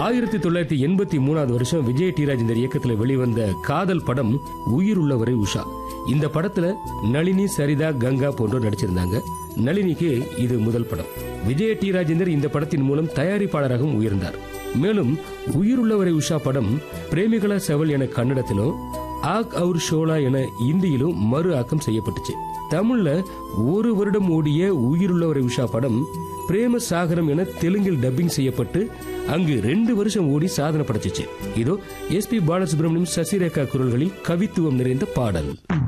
ஆயிரத்தி தொள்ளாயிரத்தி எண்பத்தி மூணாவது வருஷம் விஜய் டி ராஜேந்தர் இயக்கத்துல வெளிவந்த காதல் படம் உயிர் உள்ளவரை உஷா இந்த படத்துல நளினி சரிதா கங்கா போன்றோர் நடிச்சிருந்தாங்க நளினிக்கு இது முதல் படம் விஜய டி ராஜேந்தர் இந்த படத்தின் மூலம் தயாரிப்பாளராகவும் உயர்ந்தார் மேலும் உயிர் உள்ளவரை உஷா படம் பிரேமிகளா செவல் என கன்னடத்திலும் ஆக் அவுர் ஷோலா என இந்தியிலும் மறு ஆக்கம் செய்யப்பட்டுச்சு தமிழ்ல ஒரு வருடம் ஓடிய உயிருள்ளவரை உஷா படம் பிரேம சாகரம் என தெலுங்கில் டப்பிங் செய்யப்பட்டு அங்கு ரெண்டு வருஷம் ஓடி சாதனை படைச்சிச்சு இதோ எஸ் பி பாலசுப்ரமணியம் சசிரேகா குரல்களில் கவித்துவம் நிறைந்த பாடல்